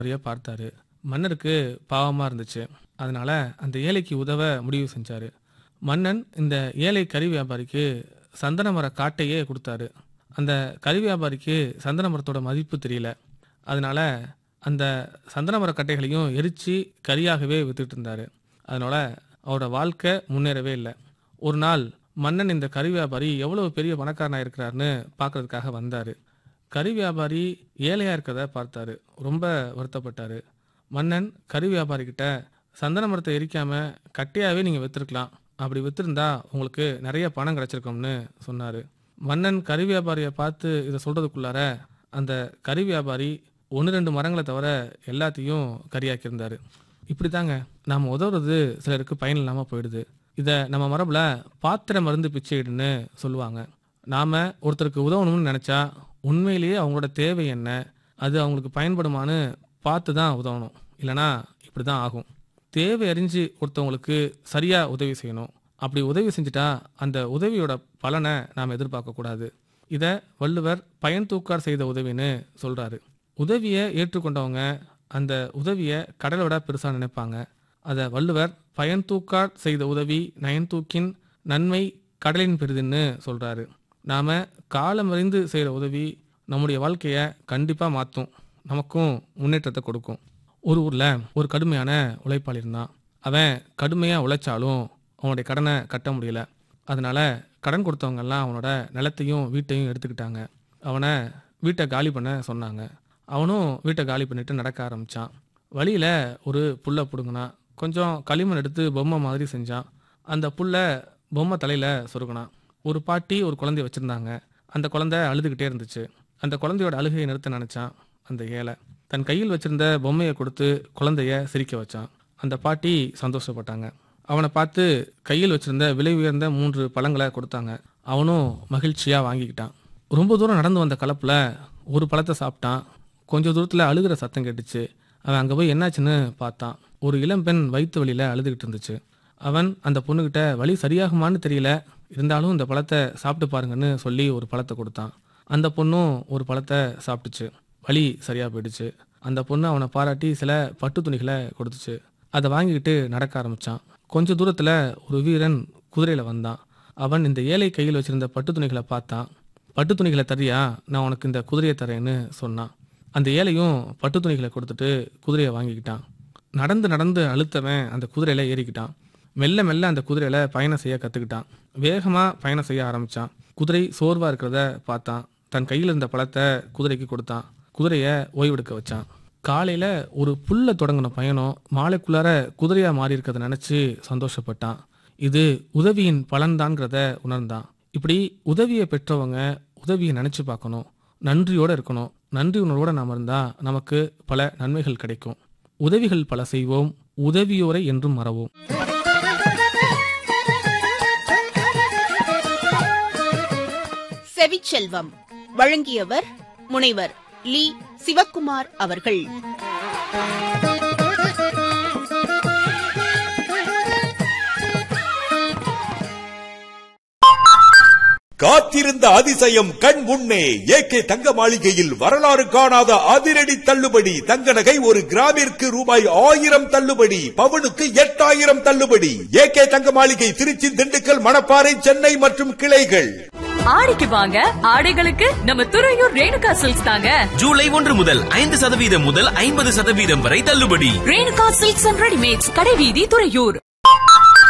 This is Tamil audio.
வியாபாரியை பார்த்தாரு மன்னருக்கு பாவமா இருந்துச்சு அதனால அந்த ஏழைக்கு உதவ முடிவு செஞ்சாரு மன்னன் இந்த ஏழை கறி வியாபாரிக்கு சந்தன மர காட்டையே கொடுத்தாரு அந்த கறி வியாபாரிக்கு சந்தன மரத்தோட மதிப்பு தெரியல அதனால அந்த சந்தன மர கட்டைகளையும் எரிச்சு கரியாகவே வித்துட்டு இருந்தாரு அதனால அவரோட வாழ்க்கை முன்னேறவே இல்லை ஒரு நாள் மன்னன் இந்த கறி வியாபாரி எவ்வளவு பெரிய பணக்காரனா இருக்கிறாருன்னு பார்க்கறதுக்காக வந்தாரு கறி வியாபாரி ஏழையா இருக்கிறத பார்த்தாரு ரொம்ப வருத்தப்பட்டாரு மன்னன் கறி வியாபாரி கிட்ட சந்தன மரத்தை எரிக்காம கட்டையாவே நீங்க வித்திருக்கலாம் அப்படி வித்திருந்தா உங்களுக்கு நிறைய பணம் கிடைச்சிருக்கும்னு சொன்னாரு மன்னன் கறி வியாபாரியை பார்த்து இதை சொல்றதுக்குள்ளார அந்த கறி வியாபாரி ஒன்று ரெண்டு மரங்களை தவிர எல்லாத்தையும் கரியாக்கியிருந்தாரு இப்படிதாங்க நாம் உதவுறது சிலருக்கு பயன் இல்லாமல் போயிடுது இதை நம்ம மரபில் பாத்திர மருந்து பிச்சைடுன்னு சொல்லுவாங்க நாம் ஒருத்தருக்கு உதவணும்னு நினச்சா உண்மையிலேயே அவங்களோட தேவை என்ன அது அவங்களுக்கு பயன்படுமான்னு பார்த்து தான் உதவணும் இல்லைனா இப்படி தான் ஆகும் தேவை அறிஞ்சு ஒருத்தவங்களுக்கு சரியாக உதவி செய்யணும் அப்படி உதவி செஞ்சுட்டா அந்த உதவியோட பலனை நாம் எதிர்பார்க்கக்கூடாது இதை வள்ளுவர் பயன் தூக்கார் செய்த உதவின்னு சொல்கிறாரு உதவியை ஏற்றுக்கொண்டவங்க அந்த உதவியை கடலை விட பெருசாக நினைப்பாங்க அதை வள்ளுவர் பயன் தூக்கார் செய்த உதவி நயன் தூக்கின் நன்மை கடலின் பெரிதுன்னு சொல்கிறாரு நாம் காலமறிந்து செய்கிற உதவி நம்முடைய வாழ்க்கையை கண்டிப்பாக மாற்றும் நமக்கும் முன்னேற்றத்தை கொடுக்கும் ஒரு ஊரில் ஒரு கடுமையான உழைப்பாளி இருந்தான் அவன் கடுமையாக உழைச்சாலும் அவனுடைய கடனை கட்ட முடியல அதனால கடன் கொடுத்தவங்கெல்லாம் அவனோட நிலத்தையும் வீட்டையும் எடுத்துக்கிட்டாங்க அவனை வீட்டை காலி பண்ண சொன்னாங்க அவனும் வீட்டை காலி பண்ணிட்டு நடக்க ஆரம்பிச்சான் வழியில ஒரு புல்லை பிடுங்கினான் கொஞ்சம் களிமண் எடுத்து பொம்மை மாதிரி செஞ்சான் அந்த புல்லை பொம்மை தலையில சொருகினான் ஒரு பாட்டி ஒரு குழந்தைய வச்சிருந்தாங்க அந்த குழந்தை அழுதுகிட்டே இருந்துச்சு அந்த குழந்தையோட அழுகையை நிறுத்த நினைச்சான் அந்த ஏழை தன் கையில் வச்சிருந்த பொம்மையை கொடுத்து குழந்தைய சிரிக்க வச்சான் அந்த பாட்டி சந்தோஷப்பட்டாங்க அவனை பார்த்து கையில் வச்சிருந்த விலை உயர்ந்த மூன்று பழங்களை கொடுத்தாங்க அவனும் மகிழ்ச்சியா வாங்கிக்கிட்டான் ரொம்ப தூரம் நடந்து வந்த கலப்புல ஒரு பழத்தை சாப்பிட்டான் கொஞ்ச தூரத்துல அழுகிற சத்தம் கேட்டுச்சு அவன் அங்க போய் என்னாச்சுன்னு பார்த்தான் ஒரு இளம்பெண் வயிற்று வலியில அழுதுகிட்டு இருந்துச்சு அவன் அந்த பொண்ணுகிட்ட வழி சரியாகுமான்னு தெரியல இருந்தாலும் இந்த பழத்தை சாப்பிட்டு பாருங்கன்னு சொல்லி ஒரு பழத்தை கொடுத்தான் அந்த பொண்ணும் ஒரு பழத்தை சாப்பிட்டுச்சு வலி சரியா போயிடுச்சு அந்த பொண்ணு அவனை பாராட்டி சில பட்டு துணிகளை கொடுத்துச்சு அதை வாங்கிக்கிட்டு நடக்க ஆரம்பிச்சான் கொஞ்ச தூரத்துல ஒரு வீரன் குதிரையில வந்தான் அவன் இந்த ஏழை கையில் வச்சிருந்த பட்டு துணிகளை பார்த்தான் பட்டு துணிகளை தரியா நான் உனக்கு இந்த குதிரையை தரேன்னு சொன்னான் அந்த ஏழையும் பட்டு துணிகளை கொடுத்துட்டு குதிரையை வாங்கிக்கிட்டான் நடந்து நடந்து அழுத்தவன் அந்த குதிரையில ஏறிக்கிட்டான் மெல்ல மெல்ல அந்த குதிரையில பயணம் செய்ய கத்துக்கிட்டான் வேகமா பயணம் செய்ய ஆரம்பிச்சான் குதிரை சோர்வா இருக்கிறத பார்த்தான் தன் கையில் இருந்த பழத்தை குதிரைக்கு கொடுத்தான் குதிரைய ஓய்வெடுக்க வச்சான் காலையில ஒரு புல்ல தொடங்கின பயணம் மாலைக்குள்ளார குதிரையா மாறி இருக்கிறத நினைச்சு சந்தோஷப்பட்டான் இது உதவியின் பலன்தான்ங்கிறத உணர்ந்தான் இப்படி உதவியை பெற்றவங்க உதவியை நினைச்சு பார்க்கணும் நன்றியோட இருக்கணும் நன்றி உணர்வோட நாம இருந்தா நமக்கு பல நன்மைகள் கிடைக்கும் உதவிகள் பல செய்வோம் உதவியோரை என்றும் மறவோம் செவிச்செல்வம் வழங்கியவர் முனைவர் லி சிவக்குமார் அவர்கள் காத்திருந்த அதிசயம் கண் முன்னே ஏகே தங்க மாளிகையில் வரலாறு காணாத அதிரடி தள்ளுபடி தங்க நகை ஒரு கிராமிற்கு ரூபாய் ஆயிரம் தள்ளுபடி பவுனுக்கு எட்டாயிரம் தள்ளுபடி ஏகே தங்க மாளிகை திருச்சி திண்டுக்கல் மணப்பாறை சென்னை மற்றும் கிளைகள் ஆடிக்கு வாங்க ஆடைகளுக்கு நம்ம துறையூர் ரேணுகா சில்க்ஸ் தாங்க ஜூலை ஒன்று முதல் ஐந்து சதவீதம் முதல் ஐம்பது சதவீதம் வரை தள்ளுபடி ரேணுகா சில்க்ஸ் அண்ட் ரெடிமேட்ஸ் கடைவீதி துறையூர்